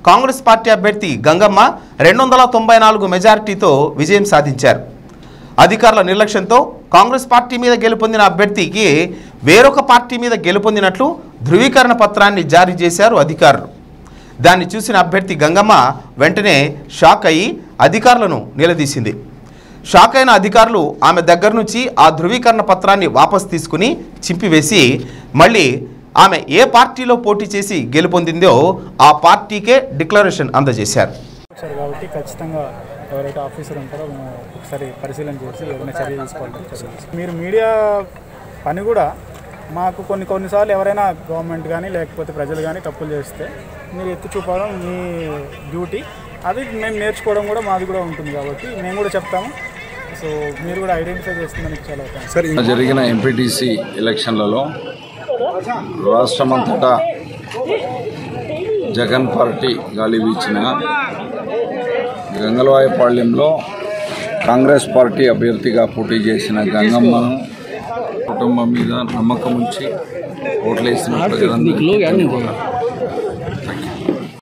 Congress party అభ్యర్థి గంగమ్మ రెండు వందల తొంభై నాలుగు మెజారిటీతో విజయం సాధించారు అధికారుల నిర్లక్ష్యంతో కాంగ్రెస్ పార్టీ మీద గెలుపొందిన అభ్యర్థికి వేరొక పార్టీ మీద గెలుపొందినట్లు ధృవీకరణ పత్రాన్ని జారీ చేశారు అధికారులు దాన్ని చూసిన అభ్యర్థి గంగమ్మ వెంటనే షాక్ అయ్యి అధికారులను నిలదీసింది షాక్ అయిన అధికారులు ఆమె దగ్గర నుంచి ఆ ధృవీకరణ పత్రాన్ని వాపస్ తీసుకుని చింపివేసి మళ్ళీ ఆమె ఏ పార్టీలో పోటీ చేసి గెలుపొందిందో ఆ పార్టీకే డిక్లరేషన్ అందజేశారు వచ్చారు కాబట్టి ఖచ్చితంగా ఎవరైతే ఆఫీసర్ ఉంటారో మేము ఒకసారి పరిశీలన చేసి ఏదైనా చర్య తీసుకోవాలని చర్య తీసుకుంటాం. మీరు మీడియా పని కూడా మాకు కొన్ని కొన్నిసార్లు ఎవరైనా గవర్నమెంట్ కానీ లేకపోతే ప్రజలు కానీ తప్పులు చేస్తే మీరు ఎత్తి చూపడం మీ డ్యూటీ అది మేము నేర్చుకోవడం కూడా మాది కూడా ఉంటుంది కాబట్టి మేము కూడా చెప్తాము సో మీరు కూడా ఐడెంటిఫై చేస్తుందని చాలా థాంక్స్. జరిగిన ఎంపీటీసీ ఎలక్షన్లలో రాష్ట్రమంతటా జగన్ పార్టీ గాలి వీచిన గంగలవాయపాళ్యంలో కాంగ్రెస్ పార్టీ అభ్యర్థిగా పోటీ చేసిన గంగమ్మను కుటుంబం మీద నమ్మకం ఉంచి ఓట్లేసిన ప్రజలందరికీ